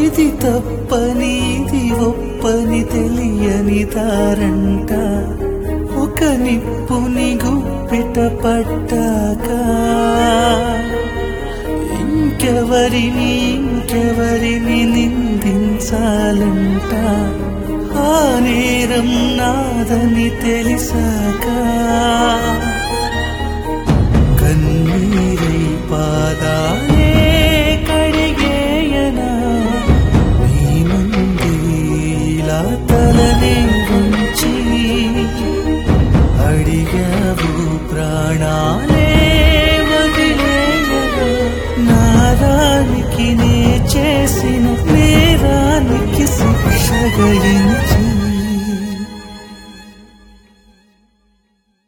ఇది తప్పని ఇది ఒప్పని తెలియని దారంట ఒక నిప్పుని గుప్పిట పట్టాక ఇంకెవరిని ఇంకెవరిని నిందించాలంట ఆ నేరం నాదని తెలిసాక కన్నీరై పాదాలే కడిగేయనా నీ ముందే ఇలా తలనే ఉంచి అడిగావు ప్రాణాలే వదిలేయగా నారానికి నే చేసిన నేరానికి శిక్ష గయించి